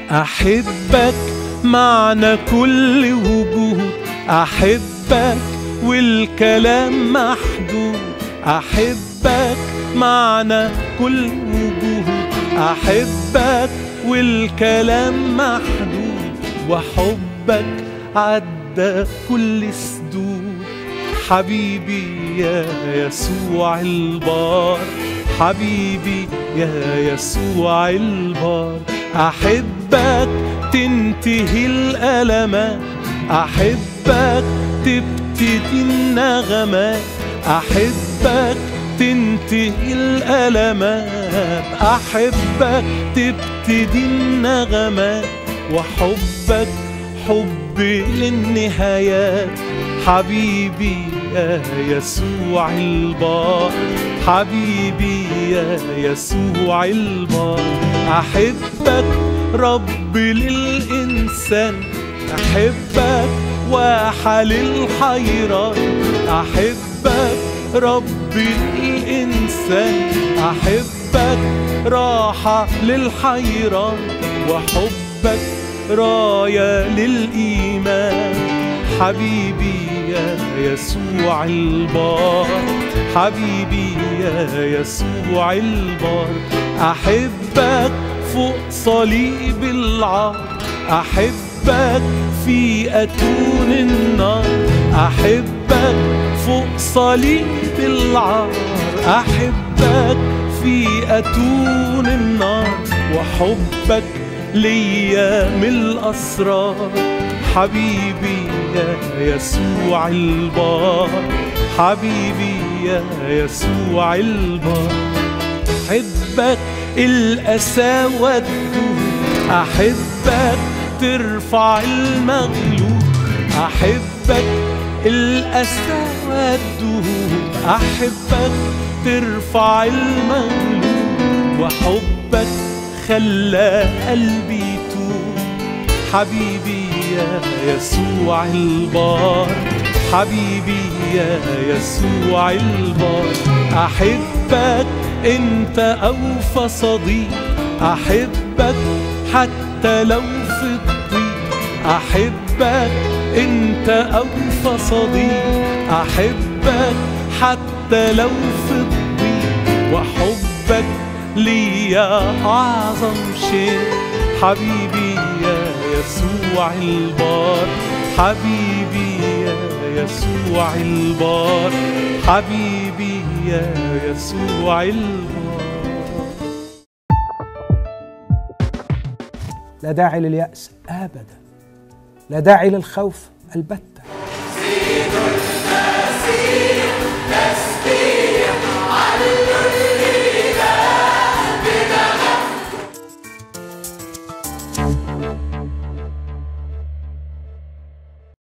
أحبك معنى كل وجود أحبك والكلام محدود أحبك معنى كل وجود أحبك والكلام محدود وحبك عدى كل سدود حبيبي يا يسوع البار حبيبي يا يسوع البار أحبك تنتهي الألمات أحبك تبتدي النغمات أحبك تنتهي الألمات أحبك تبتدي النغمات وحبك حب للنهايات حبيبي يا يسوع البار حبيبي يا يسوع البار أحبك رب للإنسان أحبك وحل الحيران أحبك رب الإنسان أحبك راحة للحيران وحبك راية للإيمان حبيبي يا يسوع البار حبيبي يا يسوع البار أحبك فوق صليب العار أحبك في أتون النار أحبك فوق صليب العار أحبك في أتون النار وحبك ليا من الأسرار حبيبي يا يسوع البار حبيبي يا يسوع البار أحبك الأسى والدود أحبك ترفع المغلوب أحبك الأسى والدهور أحبك ترفع المغلوب وحبك خلى قلبي يتوب حبيبي يا يسوع البار حبيبي يا يسوع البار أحبك أنت أوفى صديق أحبك حتى لو في الضيق أحبك أنت أوفى صديق أحبك حتى لو في الضيق وحبك ليا أعظم شيء حبيبي يا يسوع البار حبيبي يا يسوع البار حبيبي يا يسوع البار لا داعي لليأس أبدا لا داعي للخوف البتة المسيح